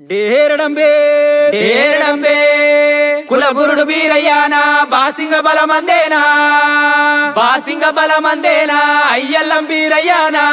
డేరడంబే ఏడంబే కులగురుడు వీరయ్యానా బాసింగ బలమందేనా బాసింగ బలమందేనా అయ్యల్లం వీరయ్యానా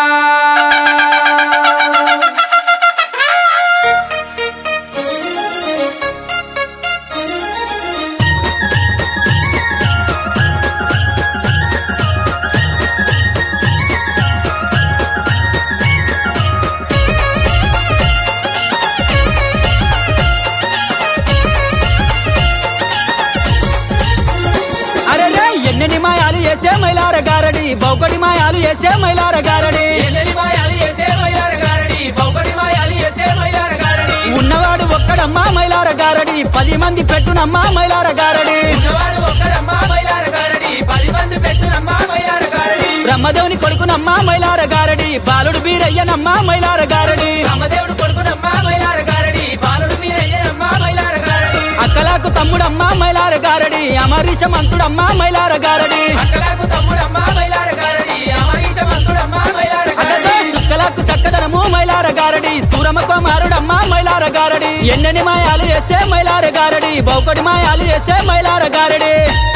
అరే రే ఎన్నెన్ని మాయాలు వేసే మైలార గారడి బౌకడి మాయాలు వేసే మైలార గారడి ఎన్నెన్ని మాయాలు చేసే మైలార గారడి బొబ్బడి మాయాలు చేసే మైలార గారడి ఉన్నవాడు ఒక్కడమ్మా మైలార గారడి పది మంది పెట్టునమ్మా మైలార గారడి ఉన్నవాడు ఒక్కడమ్మా మైలార గారడి పది మంది పెట్టునమ్మా మైలార గారడి బ్రహ్మదేవుని కొడుకునమ్మా మైలార గారడి బాలుడు బీరయ్యనమ్మా మైలార గారడి రామదేవుడు కొడుకునమ్మా మైలార గారడి బాలుడు వీరయ్యనమ్మా మైలార గారడి అక్కలాకు తమ్ముడమ్మా మైలార గారడి అమరీష మంతుడమ్మా మైలార గారడి అక్కలకు తమ్ముడమ్మా మైలార గారడి అమరీష మంతుడమ్మా మైలార అడగ గారడి సుక్కలకు చక్కదనము మైలార గారడి సూరమ కుమారుడమ్మా మైలార గారడి ఎన్నెన్ని మాయాలు వేసే మైలార గారడి బౌకడి మాయాలు వేసే మైలార గారడి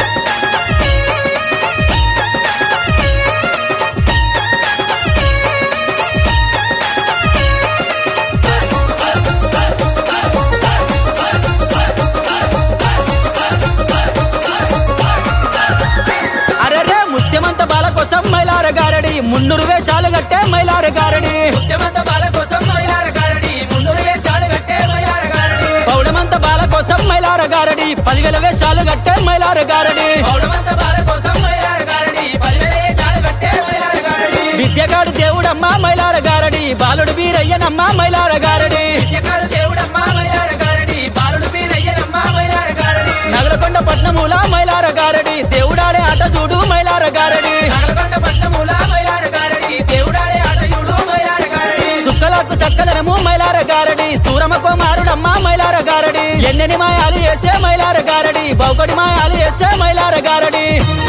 అరెరే ముత్యమంత బాల కోసం మైలార గారడి మున్నూరు వేషాలు కట్టే మైలార గారడి ముత్యమంత బాల కోసం మైలార గారడి ముందుడు వేషాలు కట్టే మైలార గారడి పౌడమంత బాల కోసం మైలార గారడి పదివేల వేషాలు కట్టే మైలార గారడి పౌడమంత బాల కోసం మైలార గారడి పదివేల వేషాలు కట్టే మైలార గారడి విద్యగాడు దేవుడమ్మా మైలార గారడి బాలుడు వీరయ్యనమ్మా మైలార గారడి విద్యకాడు దేవుడమ్మా మైలార గారడి బాలుడు వీరయ్యనమ్మా మైలార గారడి నగలకొండ పట్నమూల మైలార గారడి దేవుడాడే ఆట చూడు మైలార గారడి నగలకొండ పట్టముల మైలార గారడి దేవుడాడే ఆటయుడు మైలార గారడి సుక్కలకు చక్కదనము మైలార గారడి సూరమ కుమారుడమ్మా మైలార గారడి ఎన్నెని మాయాలు వేసే మైలార గారడి బౌకడి మాయాలు వేసే మైలార గారడి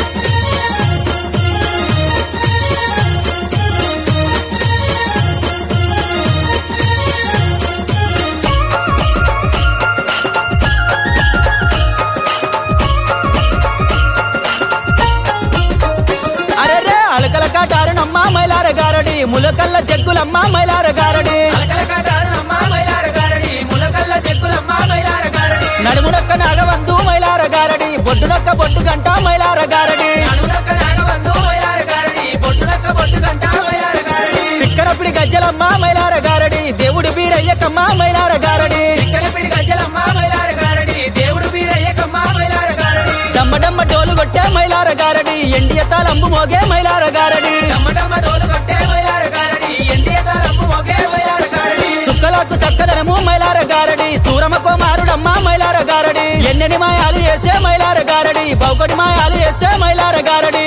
అరెరే అలకల కాటారునమ్మా మైలార గారడి ములకల్ల చెక్కులమ్మా మైలార గారడి అలకల కాటారునమ్మా మైలార గారడి ములకల్ల చెక్కులమ్మా మైలార గారడి నడుమునొక్క నాగవంతు మైలార గారడి బొడ్డునొక్క బొడ్డు గంట మైలార గారడి నడునొక్క నాగబంధు మైలార గారడి బొట్టునొక్క బొట్టు గంట మైలార గారడి పిక్కరపిడి గజ్జలమ్మా మైలార గారడి దేవుడు బీరయ్యకమ్మా మైలార గారడి ఇక్కడపిడి గజ్జలమ్మా మైలార గారడి దేవుడు వీరయ్యకమ్మా మైలార గారడి డమ్మ డమ్మ డోలు కొట్టే మైలార గారడి ఎండియ తాళంబు మోగే మైలార గారడి డమ్మడమ్మ డోలు కొట్టే మైలార గారడి ఎండియ తాళంపు మొగే మైలార గారడి సుక్కలకు చక్కదనము మైలార గారడి సూరమ కుమారుడమ్మా మైలార గారడి ఎన్నెని మాయాలు వేసే మైలార గారడి బౌకటి మాయాలు వేసే మైలార గారడి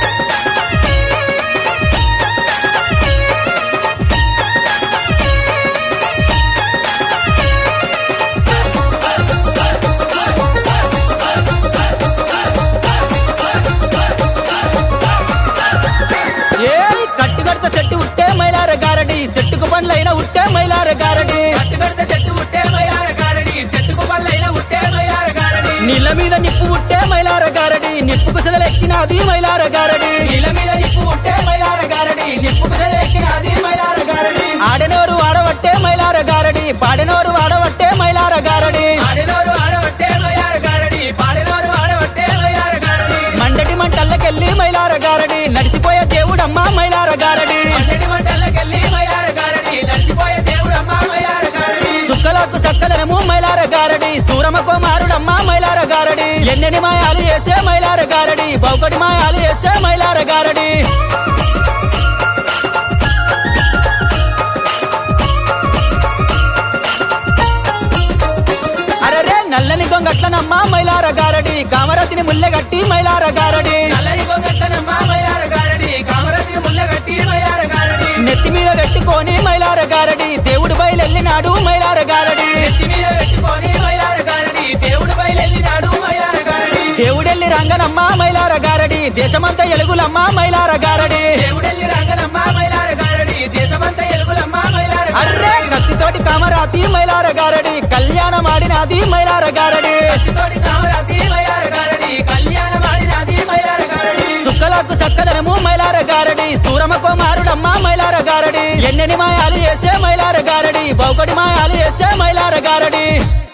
ఏ కట్టు కడత చెట్టు ఉట్టే మైలార గారడి చెట్టుకు పండ్లైన ఉట్టే మైలార గారడి కట్టుకడితే చెట్టు ఉట్టే మైలార గారడి చెట్టుకు పళ్ళైన ఉట్టే మైలార గారడి నీళ్ళ మీద నిప్పు ఉట్టే మైలార గారడి నిప్పుకు సెదలెక్కినది మైలార గారడి నీళ్ళ మీద నిప్పు ఉట్టే మైలార గారడి నిప్పుకు ఎక్కినది మైలార గారడి ఆడనోరు ఆడవట్టే మైలార గారడి పాడనోరు ఆడవట్టే మైలార గారడి ఆడినోరు ఆడవట్టే మైలార గారడి పాడినోరు ఆడవట్టే మైలార గారడి మండటి మంటల్లకెళ్ళి మైలార గారడి నడిచిపోయే దేవుడమ్మా మైలార గారడి పన్నెండు మంటలకెళ్ళి మైలార గారడి నడిచిపోయే దేవుడమ్మా మైలార గారడి సుక్కలకు చక్కదనము మైలార గారడి సూరమ కుమారుడమ్మా మైలార గారడి ఎన్నెని మాయాలు వేసే మైలార గారడి బౌకటి మాయాలు వేసే మైలార గారడి అరరే నల్లని గొంగట్లనమ్మా మైలార గారడి కామరతిని ముల్లెగట్టి మైలార గారడి నల్లని గొంగట్టనమ్మా మైలార గారడి కామరతిని ముల్లగట్టి మైలార గారడి నెత్తి మీద పెట్టుకొని మైలార గారడి దేవుడు బయలెళ్ళినాడు మైలార గారడి నెత్తి మీద పెట్టుకొని మైలార గారడి దేవుడు బయలెళ్ళినాడు మైలార గారడి దేవుడెల్లి రంగనమ్మ మైలార గారడి దేశమంతా ఎలుగులమ్మ మైలార గారడి దేవుడెల్లి రంగనమ్మా మైలార గారడి దేశమంతా ఎలుగులమ్మా మైలార అర్రే కత్తితోటి కామరాతి మైలార గారడి కళ్యాణం ఆడినాది మైలార గారడి తోటి కామరాతి మయార గారడి కళ్యాణం ఆడినది మయార గారడి సుక్కలకు చక్కదనము మైలార గారడి సూరమ కుమారుడమ్మ మైలార గారడి ఎన్నెని మాయాలు వేసే మైలార గారడి బౌకటి మాయాలు వేసే మైలార గారడి